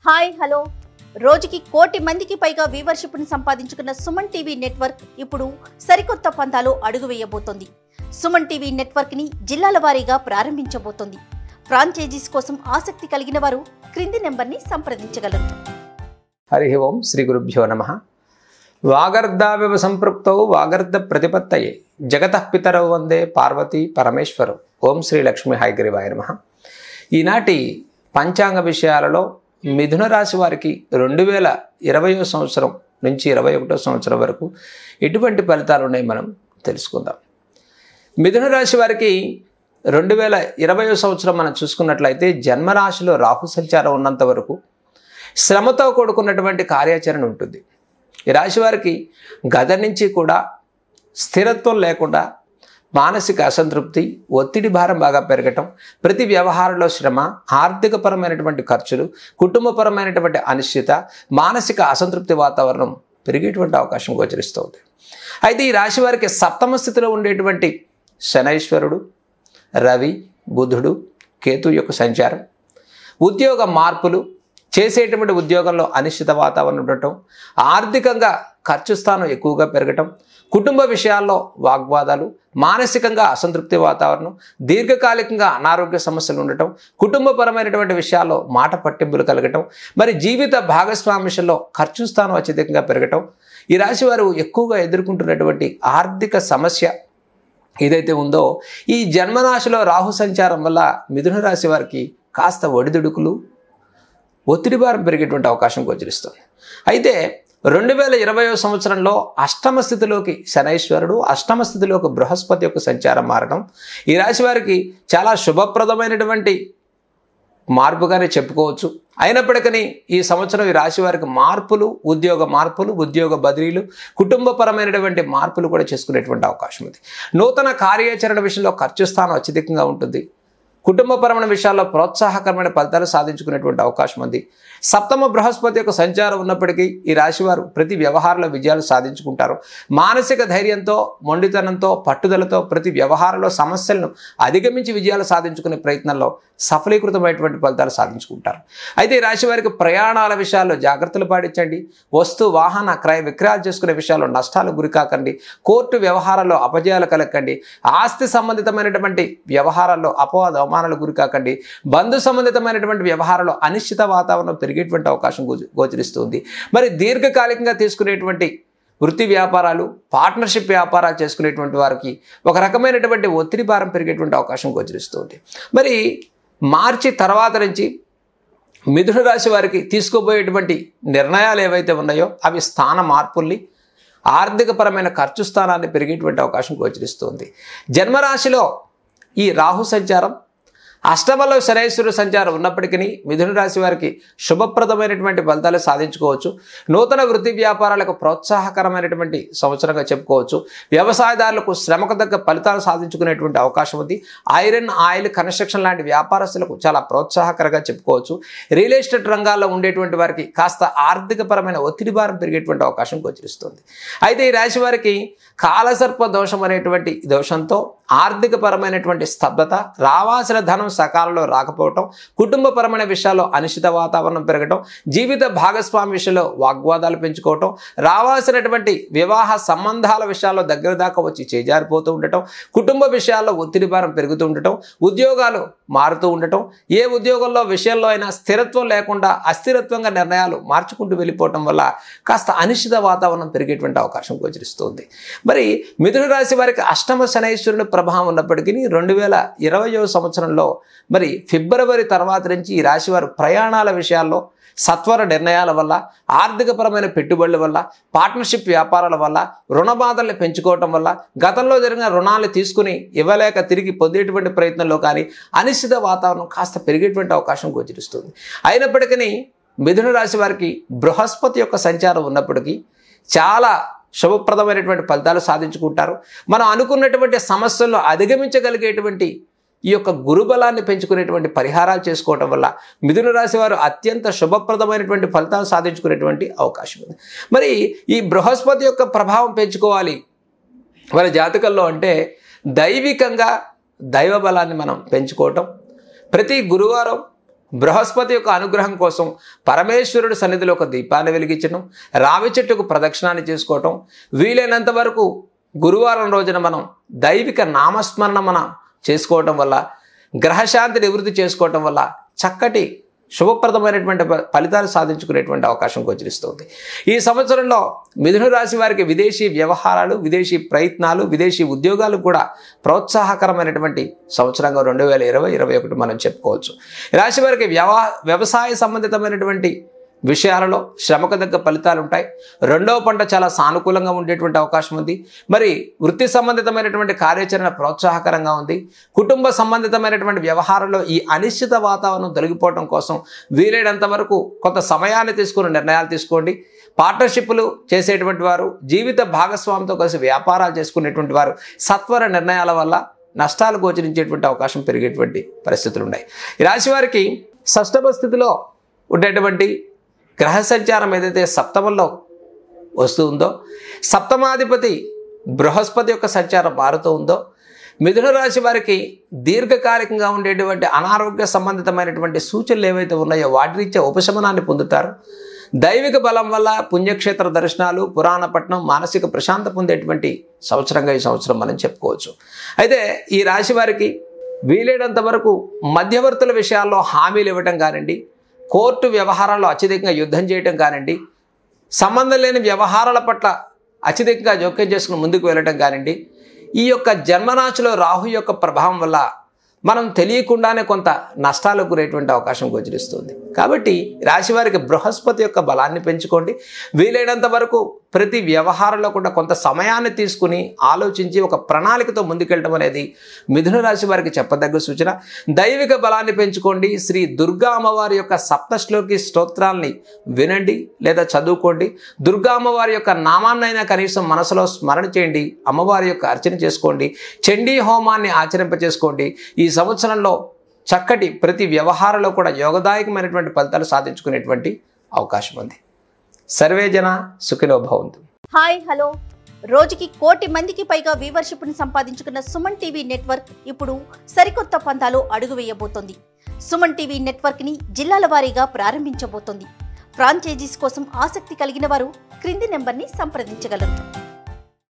hi hello రోజుకి కోటి మందికి పైగా వ్యూవర్షిప్ను సంపాదించుకున్న సుమన్ టీవీ నెట్వర్క్ ఇప్పుడు సరికొత్త పంతాలో అడుగు వేయబోతోంది సుమన్ టీవీ నెట్వర్క్ని జిల్లాల వారీగా ప్రారంభించబోతోంది ఫ్రాంచైజీస్ కోసం ఆసక్తి కలిగిన వారు క్రింది నెంబర్ని సంప్రదించగలరు హరి ఓం శ్రీ గురుభ్యో నమ వాగర్ధావివ సంపృక్తౌ వాగర్ధ ప్రతిపత్తయే జగత పితరౌ వందే పార్వతీ పరమేశ్వరం ఓం శ్రీ లక్ష్మీ హైగ్రీవాయ నమ ఈనాటి పంచాంగ విషయాలలో మిథున రాశి వారికి రెండు వేల ఇరవయో సంవత్సరం నుంచి ఇరవై ఒకటో సంవత్సరం వరకు ఎటువంటి ఫలితాలు ఉన్నాయి మనం తెలుసుకుందాం మిథున రాశి వారికి రెండు వేల ఇరవయో సంవత్సరం మనం చూసుకున్నట్లయితే జన్మరాశిలో రాహు సంచారం ఉన్నంత వరకు శ్రమతో కూడుకున్నటువంటి కార్యాచరణ ఉంటుంది ఈ రాశి వారికి గత నుంచి కూడా స్థిరత్వం లేకుండా మానసిక అసంతృప్తి ఒత్తిడి భారం బాగా పెరగటం ప్రతి వ్యవహారంలో శ్రమ ఆర్థికపరమైనటువంటి ఖర్చులు కుటుంబపరమైనటువంటి అనిశ్చిత మానసిక అసంతృప్తి వాతావరణం పెరిగేటువంటి అవకాశం గోచరిస్తుంది అయితే ఈ రాశి వారికి సప్తమ స్థితిలో ఉండేటువంటి శనైశ్వరుడు రవి బుధుడు కేతు యొక్క సంచారం ఉద్యోగ మార్పులు చేసేటువంటి ఉద్యోగంలో అనిశ్చిత వాతావరణం ఉండటం ఆర్థికంగా ఖర్చు స్థానం ఎక్కువగా పెరగటం కుటుంబ విషయాల్లో వాగ్వాదాలు మానసికంగా అసంతృప్తి వాతావరణం దీర్ఘకాలికంగా అనారోగ్య సమస్యలు ఉండటం కుటుంబపరమైనటువంటి విషయాల్లో మాట పట్టింపులు కలగటం మరి జీవిత భాగస్వామి విషయంలో ఖర్చు స్థానం అత్యధికంగా పెరగటం ఈ రాశి వారు ఎక్కువగా ఎదుర్కొంటున్నటువంటి ఆర్థిక సమస్య ఏదైతే ఉందో ఈ జన్మరాశిలో రాహు సంచారం వల్ల మిథున రాశి వారికి కాస్త ఒడిదుడుకులు ఒత్తిడి భారం పెరిగేటువంటి అవకాశం గోచరిస్తుంది అయితే రెండు వేల ఇరవయో సంవత్సరంలో అష్టమ స్థితిలోకి శనైశ్వరుడు అష్టమ స్థితిలోకి బృహస్పతి యొక్క సంచారం మారడం ఈ రాశి వారికి చాలా శుభప్రదమైనటువంటి మార్పుగానే చెప్పుకోవచ్చు అయినప్పటికీ ఈ సంవత్సరం ఈ రాశి వారికి మార్పులు ఉద్యోగ మార్పులు ఉద్యోగ బదిలీలు కుటుంబపరమైనటువంటి మార్పులు కూడా చేసుకునేటువంటి అవకాశం ఉంది నూతన కార్యాచరణ విషయంలో ఖర్చు స్థానం అత్యధికంగా ఉంటుంది కుటుంబపరమైన విషయాల్లో ప్రోత్సాహకరమైన ఫలితాలు సాధించుకునేటువంటి అవకాశం ఉంది సప్తమ బృహస్పతి యొక్క సంచారం ఉన్నప్పటికీ ఈ రాశివారు ప్రతి వ్యవహారంలో విజయాలు సాధించుకుంటారు మానసిక ధైర్యంతో మొండితనంతో పట్టుదలతో ప్రతి వ్యవహారంలో సమస్యలను అధిగమించి విజయాలు సాధించుకునే ప్రయత్నంలో సఫలీకృతమైనటువంటి ఫలితాలు సాధించుకుంటారు అయితే ఈ రాశి వారికి ప్రయాణాల విషయాల్లో జాగ్రత్తలు పాటించండి వస్తు వాహన క్రయ విక్రయాలు చేసుకునే విషయాల్లో నష్టాలు గురికాకండి కోర్టు వ్యవహారాల్లో అపజయాలు కలగండి ఆస్తి సంబంధితమైనటువంటి వ్యవహారాల్లో అపవాద అవమానాలు గురికాకండి బంధు సంబంధితమైనటువంటి వ్యవహారాల్లో అనిశ్చిత వాతావరణం పెరిగేటువంటి అవకాశం గోచ- గోచరిస్తుంది మరి దీర్ఘకాలికంగా తీసుకునేటువంటి వృత్తి వ్యాపారాలు పార్ట్నర్షిప్ వ్యాపారాలు చేసుకునేటువంటి వారికి ఒక రకమైనటువంటి ఒత్తిడి భారం పెరిగేటువంటి అవకాశం గోచరిస్తుంది మరి మార్చి తర్వాత నుంచి మిథున రాశి వారికి తీసుకోబోయేటువంటి నిర్ణయాలు ఏవైతే ఉన్నాయో అవి స్థాన మార్పుల్ని ఆర్థికపరమైన ఖర్చు స్థానాన్ని పెరిగేటువంటి అవకాశం గోచరిస్తుంది జన్మరాశిలో ఈ రాహు సంచారం అష్టమలో శనైశ్వరు సంచారం ఉన్నప్పటికీ మిథున రాశి వారికి శుభప్రదమైనటువంటి ఫలితాలు సాధించుకోవచ్చు నూతన వృత్తి వ్యాపారాలకు ప్రోత్సాహకరమైనటువంటి సంవత్సరంగా చెప్పుకోవచ్చు వ్యవసాయదారులకు శ్రమకు తగ్గ ఫలితాలు సాధించుకునేటువంటి అవకాశం ఉంది ఐరన్ ఆయిల్ కన్స్ట్రక్షన్ లాంటి వ్యాపారస్తులకు చాలా ప్రోత్సాహకరంగా చెప్పుకోవచ్చు రియల్ ఎస్టేట్ రంగాల్లో ఉండేటువంటి వారికి కాస్త ఆర్థికపరమైన ఒత్తిడి భారం పెరిగేటువంటి అవకాశం గోచరిస్తుంది అయితే ఈ రాశి వారికి కాలసర్ప దోషం అనేటువంటి దోషంతో ఆర్థికపరమైనటువంటి స్తబ్దత రావాల్సిన ధనం సకాలంలో రాకపోవటం కుటుంబపరమైన విషయాల్లో అనిశ్చిత వాతావరణం పెరగటం జీవిత భాగస్వామి విషయంలో వాగ్వాదాలు పెంచుకోవటం రావాల్సినటువంటి వివాహ సంబంధాల విషయాల్లో దగ్గర దాకా వచ్చి చేజారిపోతూ ఉండటం కుటుంబ విషయాల్లో ఒత్తిడి భారం పెరుగుతూ ఉండటం ఉద్యోగాలు మారుతూ ఉండటం ఏ ఉద్యోగంలో విషయంలో అయినా స్థిరత్వం లేకుండా అస్థిరత్వంగా నిర్ణయాలు మార్చుకుంటూ వెళ్ళిపోవటం వల్ల కాస్త అనిశ్చిత వాతావరణం పెరిగేటువంటి అవకాశం గోచరిస్తుంది మరి మిథున రాశి వారికి అష్టమ శనైశ్వరుని ప్రభావం ఉన్నప్పటికీ రెండు వేల ఇరవయో సంవత్సరంలో మరి ఫిబ్రవరి తర్వాత నుంచి ఈ రాశి వారు ప్రయాణాల విషయాల్లో సత్వర నిర్ణయాల వల్ల ఆర్థికపరమైన పెట్టుబడుల వల్ల పార్ట్నర్షిప్ వ్యాపారాల వల్ల రుణ బాధల్ని పెంచుకోవటం వల్ల గతంలో జరిగిన రుణాలు తీసుకుని ఇవ్వలేక తిరిగి పొందేటువంటి ప్రయత్నంలో కానీ అనిశ్చిత వాతావరణం కాస్త పెరిగేటువంటి అవకాశం గోచరిస్తుంది అయినప్పటికీ మిథున రాశి వారికి బృహస్పతి యొక్క సంచారం ఉన్నప్పటికీ చాలా శుభప్రదమైనటువంటి ఫలితాలు సాధించుకుంటారు మనం అనుకున్నటువంటి సమస్యలను అధిగమించగలిగేటువంటి ఈ యొక్క గురుబలాన్ని పెంచుకునేటువంటి పరిహారాలు చేసుకోవటం వల్ల మిథున రాశి వారు అత్యంత శుభప్రదమైనటువంటి ఫలితాలు సాధించుకునేటువంటి అవకాశం ఉంది మరి ఈ బృహస్పతి యొక్క ప్రభావం పెంచుకోవాలి వాళ్ళ జాతకంలో అంటే దైవికంగా దైవ బలాన్ని మనం పెంచుకోవటం ప్రతి గురువారం బృహస్పతి యొక్క అనుగ్రహం కోసం పరమేశ్వరుడు సన్నిధిలో ఒక దీపాన్ని వెలిగించడం రావి చెట్టుకు ప్రదక్షిణాన్ని చేసుకోవటం వీలైనంత వరకు గురువారం రోజున మనం దైవిక నామస్మరణ మనం చేసుకోవటం వల్ల గ్రహశాంతి నివృత్తి చేసుకోవటం వల్ల చక్కటి శుభప్రదమైనటువంటి ఫ- ఫలితాలు సాధించుకునేటువంటి అవకాశం గోచరిస్తుంది ఈ సంవత్సరంలో మిథున రాశి వారికి విదేశీ వ్యవహారాలు విదేశీ ప్రయత్నాలు విదేశీ ఉద్యోగాలు కూడా ప్రోత్సాహకరమైనటువంటి సంవత్సరంగా రెండు వేల ఇరవై ఇరవై ఒకటి మనం చెప్పుకోవచ్చు ఈ రాశి వారికి వ్యవ వ్యవసాయ సంబంధితమైనటువంటి విషయాలలో శ్రమకు తగ్గ ఫలితాలు ఉంటాయి రెండవ పంట చాలా సానుకూలంగా ఉండేటువంటి అవకాశం ఉంది మరి వృత్తి సంబంధితమైనటువంటి కార్యాచరణ ప్రోత్సాహకరంగా ఉంది కుటుంబ సంబంధితమైనటువంటి వ్యవహారంలో ఈ అనిశ్చిత వాతావరణం తొలగిపోవడం కోసం వీలైనంత వరకు కొంత సమయాన్ని తీసుకుని నిర్ణయాలు తీసుకోండి పార్ట్నర్షిప్లు చేసేటువంటి వారు జీవిత భాగస్వామితో కలిసి వ్యాపారాలు చేసుకునేటువంటి వారు సత్వర నిర్ణయాల వల్ల నష్టాలు గోచరించేటువంటి అవకాశం పెరిగేటువంటి పరిస్థితులు ఉన్నాయి ఈ రాశి వారికి షష్టమ స్థితిలో ఉండేటువంటి గ్రహ సంచారం ఏదైతే సప్తమంలో వస్తూ ఉందో సప్తమాధిపతి బృహస్పతి యొక్క సంచారం మారుతూ ఉందో మిథున రాశి వారికి దీర్ఘకాలికంగా ఉండేటువంటి అనారోగ్య సంబంధితమైనటువంటి సూచనలు ఏవైతే ఉన్నాయో వాటి రీత్యా ఉపశమనాన్ని పొందుతారు దైవిక బలం వల్ల పుణ్యక్షేత్ర దర్శనాలు పురాణ పట్నం మానసిక ప్రశాంత పొందేటువంటి సంవత్సరంగా ఈ సంవత్సరం మనం చెప్పుకోవచ్చు అయితే ఈ రాశి వారికి వీలైనంత వరకు మధ్యవర్తుల విషయాల్లో హామీలు ఇవ్వటం కానివ్వండి కోర్టు వ్యవహారాల్లో అత్యధికంగా యుద్ధం చేయటం కానివ్వండి సంబంధం లేని వ్యవహారాల పట్ల అత్యధికంగా జోక్యం చేసుకుని ముందుకు వెళ్ళటం కానివ్వండి ఈ యొక్క జన్మరాశిలో రాహు యొక్క ప్రభావం వల్ల మనం తెలియకుండానే కొంత నష్టాలకు గురేటువంటి అవకాశం గోచరిస్తుంది కాబట్టి రాశివారికి బృహస్పతి యొక్క బలాన్ని పెంచుకోండి వీలైనంత వరకు ప్రతి వ్యవహారంలో కూడా కొంత సమయాన్ని తీసుకుని ఆలోచించి ఒక ప్రణాళికతో ముందుకెళ్ళడం అనేది మిథున రాశి వారికి చెప్పదగ్గ సూచన దైవిక బలాన్ని పెంచుకోండి శ్రీ దుర్గా అమ్మవారి యొక్క సప్తశ్లోకి స్తోత్రాల్ని వినండి లేదా చదువుకోండి దుర్గా అమ్మవారి యొక్క నామాన్నైనా కనీసం మనసులో స్మరణ చేయండి అమ్మవారి యొక్క అర్చన చేసుకోండి చండీ హోమాన్ని ఆచరింపచేసుకోండి ఈ సంవత్సరంలో చక్కటి ప్రతి వ్యవహారంలో కూడా యోగదాయకమైనటువంటి ఫలితాలు సాధించుకునేటువంటి అవకాశం ఉంది సర్వే జన సుఖినో భవంతు హాయ్ హలో రోజుకి కోటి మందికి పైగా వ్యూవర్షిప్ని సంపాదించుకున్న సుమన్ టీవీ నెట్వర్క్ ఇప్పుడు సరికొత్త పంతాలో అడుగు వేయబోతోంది సుమన్ టీవీ నెట్వర్క్ని జిల్లాల వారీగా ప్రారంభించబోతోంది ఫ్రాంచైజీస్ కోసం ఆసక్తి కలిగిన వారు క్రింది నెంబర్ని సంప్రదించగలరు